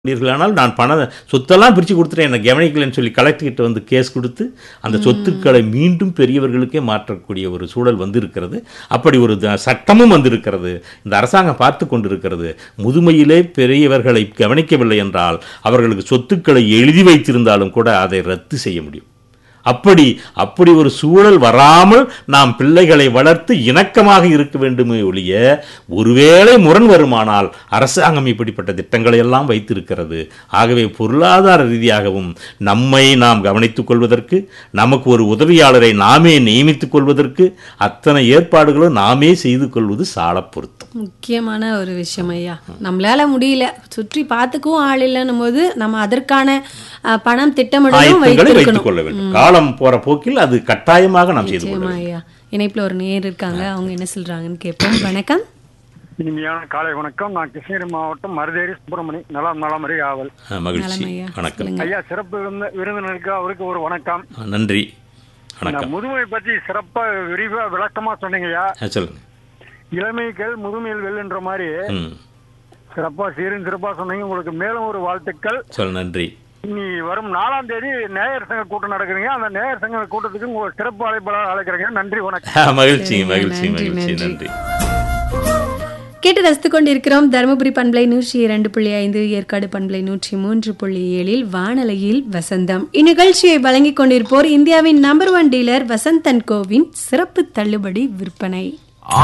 ஆனால் நான் பண சொத்தெல்லாம் பிரித்து கொடுத்துட்டேன் என்னை கவனிக்கலைன்னு சொல்லி கலெக்டர்கிட்ட வந்து கேஸ் கொடுத்து அந்த சொத்துக்களை மீண்டும் பெரியவர்களுக்கே மாற்றக்கூடிய ஒரு சூழல் வந்திருக்கிறது அப்படி ஒரு த- சட்டமும் வந்திருக்கிறது இந்த அரசாங்கம் பார்த்து கொண்டிருக்கிறது முதுமையிலே பெரியவர்களை கவனிக்கவில்லை என்றால் அவர்களுக்கு சொத்துக்களை எழுதி வைத்திருந்தாலும் கூட அதை ரத்து செய்ய முடியும் அப்படி அப்படி ஒரு சூழல் வராமல் நாம் பிள்ளைகளை வளர்த்து இணக்கமாக இருக்க வேண்டுமே ஒழிய ஒருவேளை முரண் வருமானால் அரசாங்கம் இப்படிப்பட்ட திட்டங்களை எல்லாம் வைத்திருக்கிறது ஆகவே பொருளாதார ரீதியாகவும் நம்மை நாம் கவனித்துக் கொள்வதற்கு நமக்கு ஒரு உதவியாளரை நாமே நியமித்துக் கொள்வதற்கு அத்தனை ஏற்பாடுகளும் நாமே செய்து கொள்வது சாலப் பொருத்தம் முக்கியமான ஒரு விஷயம் ஐயா நம்மளால முடியல சுற்றி பார்த்துக்கவும் ஆள் இல்லைன்னும் போது நம்ம அதற்கான அஹ், பணம் திட்டமிடலும் ஆயத்தங்களை வைத்துக் வைத்திருக்கணும் கொள்ள வேண்டும் காலம் போற போக்கில் அது கட்டாயமாக நாம் செய்து கொள்ள நிச்சயமா ஐயா இணைப்புல ஒரு நேர் இருக்காங்க அவங்க என்ன சொல்றாங்கன்னு கேட்போம் வணக்கம் இனிமையான காலை வணக்கம் நான் கிருஷ்ணகிரி மாவட்டம் மருதேரி சுப்பிரமணி நலம் நலமறி ஆவல் அஹ், மகிழ்ச்சி நலம் ஐயா. வணக்கம் சொல்லுங்க. ஐயா சிறப்பு விருந்த- விருந்தினருக்கு அவருக்கு ஒரு வணக்கம் அஹ், நன்றி இந்த வணக்கம் முதுமை பத்தி சிறப்பா விரிவா விளக்கமா சொன்னீங்கய்யா அஹ், சொல்லுங்க இளமைகள் முதுமையில் வெல்லுன்ற மாதிரி ம் சிறப்பா சீரும் சிறப்பா சொன்னீங்க உங்களுக்கு மேலும் ஒரு வாழ்த்துக்கள் சொல் நன்றி இனி வரும் நாலாம் தேதி நேயர் சங்க கூட்டம் நடக்குறீங்க அந்த நேயர் சங்க கூட்டத்துக்கு உங்க சிறப்பு அழைப்பாளர் அழைக்கிறீங்க நன்றி வணக்கம் அஹ், மகிழ்ச்சி மகிழ்ச்சி நன்றி, மகிழ்ச்சி நன்றி. நன்றி கேட்டு ரசித்துக் கொண்டிருக்கிறோம் தருமபுரி பண்பலை நூற்றி இரண்டு புள்ளி ஐந்து ஏற்காடு பண்பலை நூற்றி மூன்று புள்ளி ஏழில் வானலையில் வசந்தம் இந்நிகழ்ச்சியை வழங்கிக் கொண்டிருப்போர் இந்தியாவின் நம்பர் ஒன் டீலர் வசந்தன் கோவின் சிறப்பு தள்ளுபடி விற்பனை